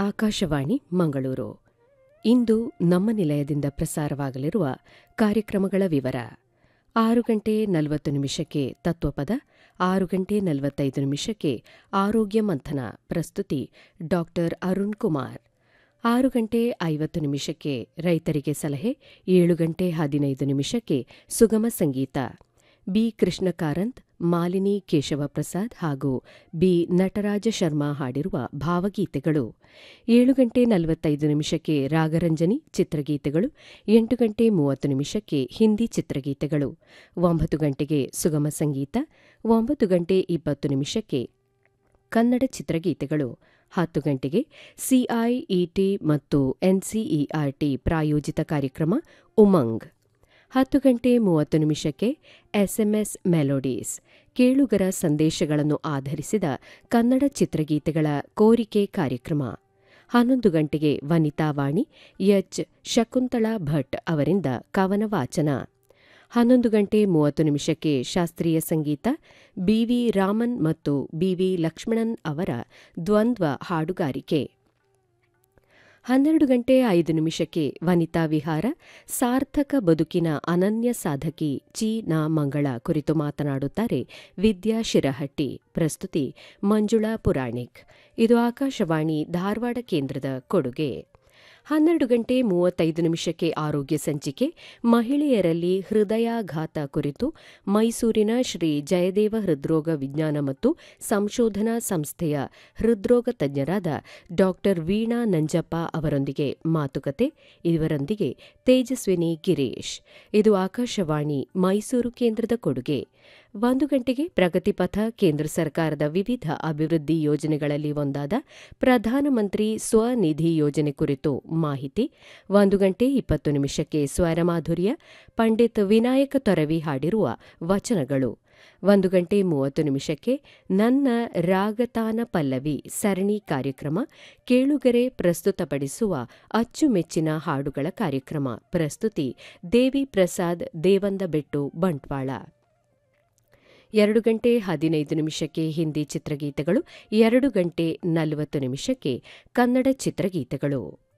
ಆಕಾಶವಾಣಿ ಮಂಗಳೂರು ಇಂದು ನಮ್ಮ ನಿಲಯದಿಂದ ಪ್ರಸಾರವಾಗಲಿರುವ ಕಾರ್ಯಕ್ರಮಗಳ ವಿವರ ಆರು ಗಂಟೆ ನಲವತ್ತು ನಿಮಿಷಕ್ಕೆ ತತ್ವಪದ ಆರು ಗಂಟೆ ನಲವತ್ತೈದು ನಿಮಿಷಕ್ಕೆ ಆರೋಗ್ಯ ಮಂಥನ ಪ್ರಸ್ತುತಿ ಡಾಕ್ಟರ್ ಅರುಣ್ ಕುಮಾರ್ ಆರು ಗಂಟೆ ಐವತ್ತು ನಿಮಿಷಕ್ಕೆ ರೈತರಿಗೆ ಸಲಹೆ ಏಳು ಗಂಟೆ ಹದಿನೈದು ನಿಮಿಷಕ್ಕೆ ಸುಗಮ ಸಂಗೀತ ಬಿ ಕೃಷ್ಣ ಕಾರಂತ್ ಮಾಲಿನಿ ಕೇಶವ ಪ್ರಸಾದ್ ಹಾಗೂ ಬಿ ನಟರಾಜ ಶರ್ಮಾ ಹಾಡಿರುವ ಭಾವಗೀತೆಗಳು ಏಳು ಗಂಟೆ ನಲವತ್ತೈದು ನಿಮಿಷಕ್ಕೆ ರಾಗರಂಜನಿ ಚಿತ್ರಗೀತೆಗಳು ಎಂಟು ಗಂಟೆ ಮೂವತ್ತು ನಿಮಿಷಕ್ಕೆ ಹಿಂದಿ ಚಿತ್ರಗೀತೆಗಳು ಒಂಬತ್ತು ಗಂಟೆಗೆ ಸುಗಮ ಸಂಗೀತ ಒಂಬತ್ತು ಗಂಟೆ ಇಪ್ಪತ್ತು ನಿಮಿಷಕ್ಕೆ ಕನ್ನಡ ಚಿತ್ರಗೀತೆಗಳು ಹತ್ತು ಗಂಟೆಗೆ ಸಿಐಇಟಿ ಮತ್ತು ಎನ್ಸಿಇಆರ್ಟಿ ಪ್ರಾಯೋಜಿತ ಕಾರ್ಯಕ್ರಮ ಉಮಂಗ್ ಹತ್ತು ಗಂಟೆ ಮೂವತ್ತು ನಿಮಿಷಕ್ಕೆ ಎಸ್ಎಂಎಸ್ ಮೆಲೋಡೀಸ್ ಕೇಳುಗರ ಸಂದೇಶಗಳನ್ನು ಆಧರಿಸಿದ ಕನ್ನಡ ಚಿತ್ರಗೀತೆಗಳ ಕೋರಿಕೆ ಕಾರ್ಯಕ್ರಮ ಹನ್ನೊಂದು ಗಂಟೆಗೆ ವನಿತಾವಾಣಿ ಎಚ್ ಶಕುಂತಳಾ ಭಟ್ ಅವರಿಂದ ಕವನ ವಾಚನ ಹನ್ನೊಂದು ಗಂಟೆ ಮೂವತ್ತು ನಿಮಿಷಕ್ಕೆ ಶಾಸ್ತ್ರೀಯ ಸಂಗೀತ ಬಿವಿ ರಾಮನ್ ಮತ್ತು ಬಿವಿ ಲಕ್ಷ್ಮಣನ್ ಅವರ ದ್ವಂದ್ವ ಹಾಡುಗಾರಿಕೆ ಹನ್ನೆರಡು ಗಂಟೆ ಐದು ನಿಮಿಷಕ್ಕೆ ವನಿತಾ ವಿಹಾರ ಸಾರ್ಥಕ ಬದುಕಿನ ಅನನ್ಯ ಸಾಧಕಿ ಚಿ ನಾ ಮಂಗಳ ಕುರಿತು ಮಾತನಾಡುತ್ತಾರೆ ವಿದ್ಯಾ ಶಿರಹಟ್ಟಿ ಪ್ರಸ್ತುತಿ ಮಂಜುಳಾ ಪುರಾಣಿಕ್ ಇದು ಆಕಾಶವಾಣಿ ಧಾರವಾಡ ಕೇಂದ್ರದ ಕೊಡುಗೆ ಹನ್ನೆರಡು ಗಂಟೆ ಮೂವತ್ತೈದು ನಿಮಿಷಕ್ಕೆ ಆರೋಗ್ಯ ಸಂಚಿಕೆ ಮಹಿಳೆಯರಲ್ಲಿ ಹೃದಯಾಘಾತ ಕುರಿತು ಮೈಸೂರಿನ ಶ್ರೀ ಜಯದೇವ ಹೃದ್ರೋಗ ವಿಜ್ಞಾನ ಮತ್ತು ಸಂಶೋಧನಾ ಸಂಸ್ಥೆಯ ಹೃದ್ರೋಗ ತಜ್ಞರಾದ ಡಾಕ್ಟರ್ ವೀಣಾ ನಂಜಪ್ಪ ಅವರೊಂದಿಗೆ ಮಾತುಕತೆ ಇವರೊಂದಿಗೆ ತೇಜಸ್ವಿನಿ ಗಿರೀಶ್ ಇದು ಆಕಾಶವಾಣಿ ಮೈಸೂರು ಕೇಂದ್ರದ ಕೊಡುಗೆ ಒಂದು ಗಂಟೆಗೆ ಪ್ರಗತಿಪಥ ಕೇಂದ್ರ ಸರ್ಕಾರದ ವಿವಿಧ ಅಭಿವೃದ್ಧಿ ಯೋಜನೆಗಳಲ್ಲಿ ಒಂದಾದ ಪ್ರಧಾನಮಂತ್ರಿ ಸ್ವನಿಧಿ ಯೋಜನೆ ಕುರಿತು ಮಾಹಿತಿ ಒಂದು ಗಂಟೆ ಇಪ್ಪತ್ತು ನಿಮಿಷಕ್ಕೆ ಸ್ವರಮಾಧುರ್ಯ ಪಂಡಿತ್ ವಿನಾಯಕ ತೊರವಿ ಹಾಡಿರುವ ವಚನಗಳು ಒಂದು ಗಂಟೆ ಮೂವತ್ತು ನಿಮಿಷಕ್ಕೆ ನನ್ನ ರಾಗತಾನ ಪಲ್ಲವಿ ಸರಣಿ ಕಾರ್ಯಕ್ರಮ ಕೇಳುಗರೆ ಪ್ರಸ್ತುತಪಡಿಸುವ ಅಚ್ಚುಮೆಚ್ಚಿನ ಹಾಡುಗಳ ಕಾರ್ಯಕ್ರಮ ಪ್ರಸ್ತುತಿ ದೇವಿ ಪ್ರಸಾದ್ ದೇವಂದಬೆಟ್ಟು ಬಂಟ್ವಾಳ ಎರಡು ಗಂಟೆ ಹದಿನೈದು ನಿಮಿಷಕ್ಕೆ ಹಿಂದಿ ಚಿತ್ರಗೀತೆಗಳು ಎರಡು ಗಂಟೆ ನಲವತ್ತು ನಿಮಿಷಕ್ಕೆ ಕನ್ನಡ ಚಿತ್ರಗೀತೆಗಳು